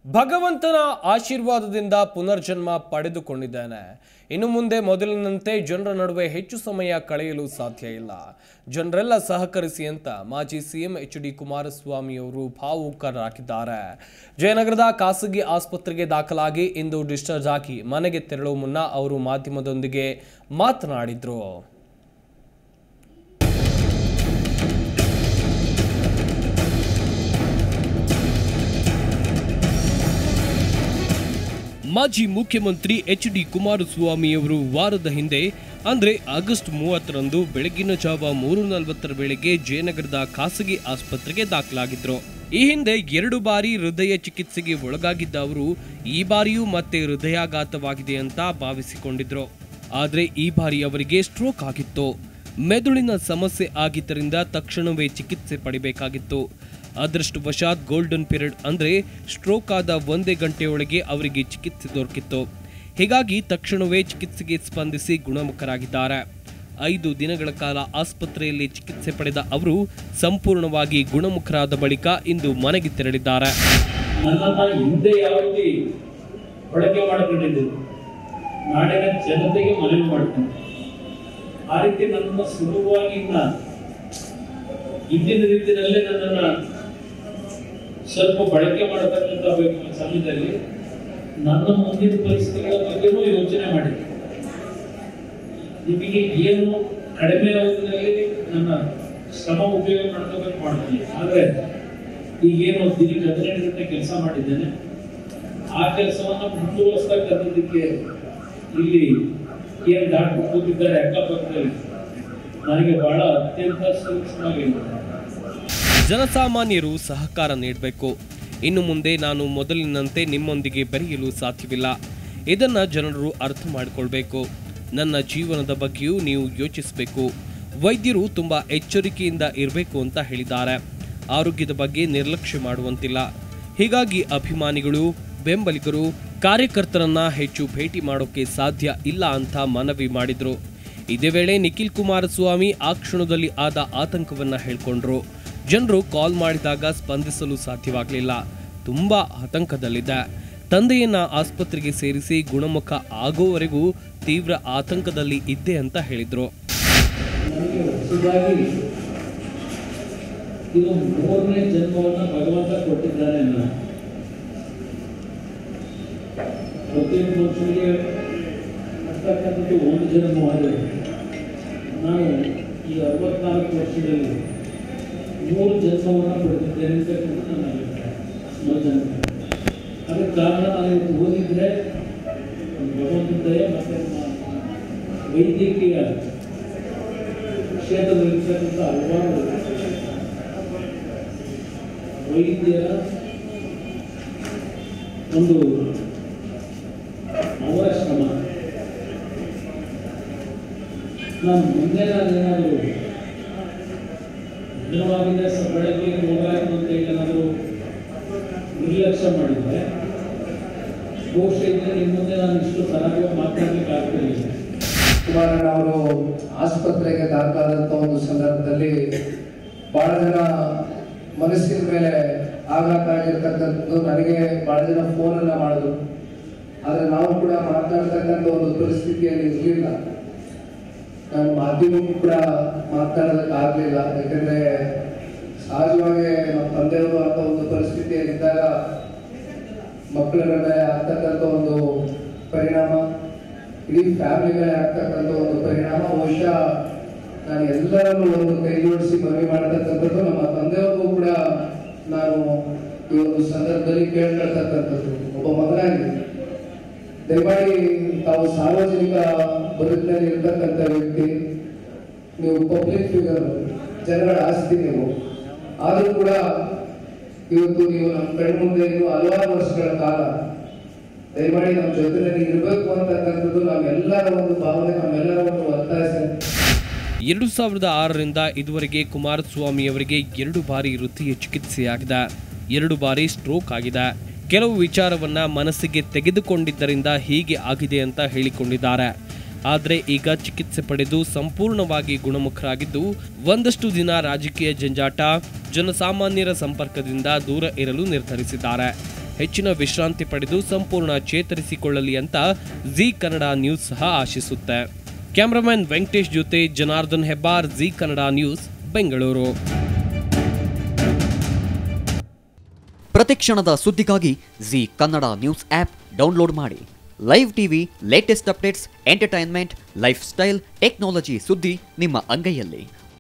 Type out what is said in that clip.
ಭಗವಂತನ ಆಶೀರ್ವಾದದಿಂದ ಪುನರ್ಜನ್ಮ ಪಡೆದುಕೊಂಡಿದ್ದೇನೆ ಇನ್ನು ಮುಂದೆ ಮೊದಲಿನಂತೆ ಜನರ ನಡುವೆ ಹೆಚ್ಚು ಸಮಯ ಕಳೆಯಲು ಸಾಧ್ಯ ಇಲ್ಲ ಜನರೆಲ್ಲ ಸಹಕರಿಸಿ ಅಂತ ಮಾಜಿ ಸಿಎಂ ಎಚ್ ಡಿ ಕುಮಾರಸ್ವಾಮಿ ಅವರು ಭಾವುಕರಾಗಿದ್ದಾರೆ ಜಯನಗರದ ಖಾಸಗಿ ಆಸ್ಪತ್ರೆಗೆ ದಾಖಲಾಗಿ ಇಂದು ಡಿಸ್ಚಾರ್ಜ್ ಆಗಿ ಮನೆಗೆ ತೆರಳುವ ಮುನ್ನ ಅವರು ಮಾಧ್ಯಮದೊಂದಿಗೆ ಮಾತನಾಡಿದ್ರು ಮಾಜಿ ಮುಖ್ಯಮಂತ್ರಿ ಎಚ್ ಡಿ ಕುಮಾರಸ್ವಾಮಿಯವರು ವಾರದ ಹಿಂದೆ ಅಂದ್ರೆ ಆಗಸ್ಟ್ ಮೂವತ್ತರಂದು ಬೆಳಗಿನ ಜಾವ ಮೂರು ನಲವತ್ತರ ವೇಳೆಗೆ ಜಯನಗರದ ಖಾಸಗಿ ಆಸ್ಪತ್ರೆಗೆ ದಾಖಲಾಗಿದ್ರು ಈ ಹಿಂದೆ ಎರಡು ಬಾರಿ ಹೃದಯ ಚಿಕಿತ್ಸೆಗೆ ಒಳಗಾಗಿದ್ದ ಅವರು ಈ ಬಾರಿಯೂ ಮತ್ತೆ ಹೃದಯಾಘಾತವಾಗಿದೆ ಅಂತ ಭಾವಿಸಿಕೊಂಡಿದ್ರು ಆದ್ರೆ ಈ ಬಾರಿ ಅವರಿಗೆ ಸ್ಟ್ರೋಕ್ ಆಗಿತ್ತು ಮೆದುಳಿನ ಸಮಸ್ಯೆ ಆಗಿದ್ದರಿಂದ ತಕ್ಷಣವೇ ಚಿಕಿತ್ಸೆ ಪಡಿಬೇಕಾಗಿತ್ತು ಅದೃಷ್ಟವಶಾತ್ ಗೋಲ್ಡನ್ ಪೀರಿಯಡ್ ಅಂದ್ರೆ ಸ್ಟ್ರೋಕ್ ಆದ ಒಂದೇ ಗಂಟೆಯೊಳಗೆ ಅವರಿಗೆ ಚಿಕಿತ್ಸೆ ದೊರಕಿತ್ತು ಹೀಗಾಗಿ ತಕ್ಷಣವೇ ಚಿಕಿತ್ಸೆಗೆ ಸ್ಪಂದಿಸಿ ಗುಣಮುಖರಾಗಿದ್ದಾರೆ ಐದು ದಿನಗಳ ಕಾಲ ಆಸ್ಪತ್ರೆಯಲ್ಲಿ ಚಿಕಿತ್ಸೆ ಪಡೆದ ಅವರು ಸಂಪೂರ್ಣವಾಗಿ ಗುಣಮುಖರಾದ ಬಳಿಕ ಇಂದು ಮನೆಗೆ ತೆರಳಿದ್ದಾರೆ ನನ್ನನ್ನ ಹಿಂದೆ ಯಾವ ರೀತಿ ಬಳಕೆ ಮಾಡಿಕೊಂಡಿದ್ದರು ನಾಡಿನ ಜನತೆಗೆ ಮನವಿ ಮಾಡ್ತೇನೆ ಆ ರೀತಿ ನನ್ನನ್ನು ಸುಲಭವಾಗಿ ಇನ್ನ ಹಿಂದಿನ ರೀತಿಯಲ್ಲೇ ನನ್ನನ್ನ ಸ್ವಲ್ಪ ಬಳಕೆ ಮಾಡತಕ್ಕಂಥ ಬೇಕು ಸಮಯದಲ್ಲಿ ನನ್ನ ಮುಂದಿನ ಪರಿಸ್ಥಿತಿಗಳ ಬಗ್ಗೆನೂ ಯೋಚನೆ ಮಾಡಿದೆ ನಿಮಗೆ ಏನು ಕಡಿಮೆ ಅವಧಿಯಲ್ಲಿ ನನ್ನ ಶ್ರಮ ಉಪಯೋಗ ಮಾಡ್ಕೋಬೇಕು ಮಾಡ್ತೀನಿ ಆದ್ರೆ ಈಗೇನು ದಿನಕ್ಕೆ ಹದಿನೆಂಟು ಗಂಟೆ ಕೆಲಸ ಮಾಡಿದ್ದೇನೆ ಆ ಕೆಲಸವನ್ನ ಮುಂದುವರಿಸ್ತಕ್ಕಂಥದ್ದಕ್ಕೆ ಇಲ್ಲಿ ಏನು ಡಾಕ್ಟರ್ ಕೂತಿದ್ದಾರೆ ಅಕ್ಕಪಕ್ಕದಲ್ಲಿ ನನಗೆ ಬಹಳ ಅತ್ಯಂತ ಸೂಕ್ಷ್ಮವಾಗಿದೆ ಜನಸಾಮಾನ್ಯರು ಸಹಕಾರ ನೀಡಬೇಕು ಇನ್ನು ಮುಂದೆ ನಾನು ಮೊದಲಿನಂತೆ ನಿಮ್ಮೊಂದಿಗೆ ಬೆರೆಯಲು ಸಾಧ್ಯವಿಲ್ಲ ಇದನ್ನ ಜನರು ಅರ್ಥ ಮಾಡಿಕೊಳ್ಬೇಕು ನನ್ನ ಜೀವನದ ಬಗ್ಗೆಯೂ ನೀವು ಯೋಚಿಸಬೇಕು ವೈದ್ಯರು ತುಂಬಾ ಎಚ್ಚರಿಕೆಯಿಂದ ಇರಬೇಕು ಅಂತ ಹೇಳಿದ್ದಾರೆ ಆರೋಗ್ಯದ ಬಗ್ಗೆ ನಿರ್ಲಕ್ಷ್ಯ ಮಾಡುವಂತಿಲ್ಲ ಹೀಗಾಗಿ ಅಭಿಮಾನಿಗಳು ಬೆಂಬಲಿಗರು ಕಾರ್ಯಕರ್ತರನ್ನ ಹೆಚ್ಚು ಭೇಟಿ ಮಾಡೋಕೆ ಸಾಧ್ಯ ಇಲ್ಲ ಅಂತ ಮನವಿ ಮಾಡಿದ್ರು ಇದೇ ವೇಳೆ ನಿಖಿಲ್ ಕುಮಾರಸ್ವಾಮಿ ಆ ಕ್ಷಣದಲ್ಲಿ ಆದ ಆತಂಕವನ್ನ ಹೇಳ್ಕೊಂಡ್ರು ಜನರು ಕಾಲ್ ಮಾಡಿದಾಗ ಸ್ಪಂದಿಸಲು ಸಾಧ್ಯವಾಗಲಿಲ್ಲ ತುಂಬಾ ಆತಂಕದಲ್ಲಿದ್ದೆ ತಂದೆಯನ್ನ ಆಸ್ಪತ್ರೆಗೆ ಸೇರಿಸಿ ಗುಣಮುಖ ಆಗೋವರೆಗೂ ತೀವ್ರ ಆತಂಕದಲ್ಲಿ ಇದ್ದೆ ಅಂತ ಹೇಳಿದ್ರು ನನಗೆ ಹೊಸದಾಗಿ ಇದು ಮೂರನೇ ಜನ್ಮವನ್ನ ಭಗವಂತ ಕೊಟ್ಟಿದ್ದಾನೆ ನಾನು ಪ್ರತಿಯೊಂದು ಮನುಷ್ಯನಿಗೆ ಅಂತಕ್ಕಂಥದ್ದು ಒಂದು ಜನ್ಮವಾದರೆ ನಾನು ಈ ಅರವತ್ನಾಲ್ಕು ವರ್ಷದಲ್ಲಿ ಮೂರು ಜನ್ಮವನ್ನು ಪಡೆದಿದ್ದೇನೆ ಅಂತಕ್ಕಂಥ ನನ್ನ ಅಭಿಪ್ರಾಯ ಮೂರು ಜನ್ಮ ಅದಕ್ಕೆ ಕಾರಣ ನಾನು ಇವತ್ತು ಓದಿದ್ರೆ ಭಗವಂತನ ದಯೆ ಮತ್ತು ನಮ್ಮ ವೈದ್ಯಕೀಯ ಕ್ಷೇತ್ರದಲ್ಲಿರ್ತಕ್ಕಂಥ ಹಲವಾರು ವೈದ್ಯರ ಒಂದು ಅವರ ಶ್ರಮ ನಾನು ಮುಂದೆ ನಾನೇನಾದರೂ ದಿನವಾಗಿದ್ದ ಸ ಬೆಳಗ್ಗೆ ಹೋಗಾಯ್ತು ಅಂತ ಹೇಳಿ ಏನಾದರೂ ನಿರ್ಲಕ್ಷ್ಯ ಮಾಡಿದರೆ ಬಹುಶಃ ಇದ್ರೆ ನಿಮ್ಮ ಮುಂದೆ ನಾನು ಇಷ್ಟು ಸರಾಗವಾಗಿ ಮಾತನಾಡಲಿಕ್ಕೆ ಆಗ್ತಿರಲಿಲ್ಲ ಕುಮಾರಣ್ಣ ಅವರು ಆಸ್ಪತ್ರೆಗೆ ದಾಖಲಾದಂಥ ಒಂದು ಸಂದರ್ಭದಲ್ಲಿ ಬಹಳ ಜನ ಮನಸ್ಸಿನ ಮೇಲೆ ಆಘಾತ ಆಗಿರ್ತಕ್ಕಂಥದ್ದು ನನಗೆ ಬಹಳ ಜನ ಫೋನನ್ನ ಮಾಡಿದ್ರು ಆದರೆ ನಾವು ಕೂಡ ಮಾತನಾಡ್ತಕ್ಕಂಥ ಒಂದು ಪರಿಸ್ಥಿತಿಯಲ್ಲಿ ಇರಲಿಲ್ಲ ನಾನು ಮಾಧ್ಯಮಕ್ಕೂ ಕೂಡ ಮಾತನಾಡೋದಕ್ಕೆ ಆಗಲಿಲ್ಲ ಯಾಕಂದ್ರೆ ಸಹಜವಾಗಿ ನಮ್ಮ ತಂದೆಯವರು ಅಂತ ಒಂದು ಪರಿಸ್ಥಿತಿಯಲ್ಲಿದ್ದಾಗ ಮಕ್ಕಳ ಮೇಲೆ ಆಗ್ತಕ್ಕಂಥ ಒಂದು ಪರಿಣಾಮ ಇಡೀ ಫ್ಯಾಮಿಲಿ ಮೇಲೆ ಆಗ್ತಕ್ಕಂಥ ಒಂದು ಪರಿಣಾಮ ಬಹುಶಃ ನಾನು ಎಲ್ಲರನ್ನೂ ಒಂದು ಕೈ ಜೋಡಿಸಿ ಮನವಿ ಮಾಡತಕ್ಕಂಥದ್ದು ನಮ್ಮ ತಂದೆಯವ್ರಿಗೂ ಕೂಡ ನಾನು ಈ ಒಂದು ಸಂದರ್ಭದಲ್ಲಿ ಕೇಳ್ಕೊಳ್ತಕ್ಕಂಥದ್ದು ಒಬ್ಬ ಮಗನಾಗಿ ದಯಮಾಡಿ ತಾವು ಸಾರ್ವಜನಿಕ ಬದುಕಿನಲ್ಲಿ ಇರ್ತಕ್ಕಂಥ ವ್ಯಕ್ತಿ ನೀವು ಪಬ್ಲಿಕ್ ಫಿಗರ್ ಜನಗಳ ಆಸ್ತಿ ನೀವು ಆದರೂ ಕೂಡ ಇವತ್ತು ನೀವು ನಮ್ಮ ಕಣ್ಮುಂದೆ ಇನ್ನು ಹಲವಾರು ವರ್ಷಗಳ ಕಾಲ ದಯಮಾಡಿ ನಮ್ಮ ಜೊತೆಯಲ್ಲಿ ಇರಬೇಕು ಅಂತಕ್ಕಂಥದ್ದು ನಮ್ಮೆಲ್ಲರ ಒಂದು ಭಾವನೆ ನಮ್ಮೆಲ್ಲರ ಒಂದು ಒತ್ತಾಯ ಎರಡು ಸಾವಿರದ ಆರರಿಂದ ಇದುವರೆಗೆ ಕುಮಾರಸ್ವಾಮಿ ಅವರಿಗೆ ಎರಡು ಬಾರಿ ಹೃದಯ ಚಿಕಿತ್ಸೆಯಾಗಿದೆ ಎರಡು ಬಾರಿ ಸ್ಟ್ರೋಕ್ ಆಗಿದೆ ಕೆಲವು ವಿಚಾರವನ್ನ ಮನಸ್ಸಿಗೆ ತೆಗೆದುಕೊಂಡಿದ್ದರಿಂದ ಹೀಗೆ ಆಗಿದೆ ಅಂತ ಹೇಳಿಕೊಂಡಿದ್ದಾರೆ ಆದರೆ ಈಗ ಚಿಕಿತ್ಸೆ ಪಡೆದು ಸಂಪೂರ್ಣವಾಗಿ ಗುಣಮುಖರಾಗಿದ್ದು ಒಂದಷ್ಟು ದಿನ ರಾಜಕೀಯ ಜಂಜಾಟ ಜನಸಾಮಾನ್ಯರ ಸಂಪರ್ಕದಿಂದ ದೂರ ಇರಲು ನಿರ್ಧರಿಸಿದ್ದಾರೆ ಹೆಚ್ಚಿನ ವಿಶ್ರಾಂತಿ ಪಡೆದು ಸಂಪೂರ್ಣ ಚೇತರಿಸಿಕೊಳ್ಳಲಿ ಅಂತ ಜಿ ಕನ್ನಡ ನ್ಯೂಸ್ ಸಹ ಆಶಿಸುತ್ತೆ ಕ್ಯಾಮರಾಮನ್ ವೆಂಕಟೇಶ್ ಜೊತೆ ಜನಾರ್ದನ್ ಹೆಬ್ಬಾರ್ ಜಿ ಕನ್ನಡ ನ್ಯೂಸ್ ಬೆಂಗಳೂರು ಪ್ರತಿಕ್ಷಣದ ಸುದ್ದಿಗಾಗಿ Zee Kannada news app download ಮಾಡಿ live TV latest updates entertainment lifestyle technology ಸುದ್ದಿ ನಿಮ್ಮ ಅಂಗೈಯಲ್ಲಿ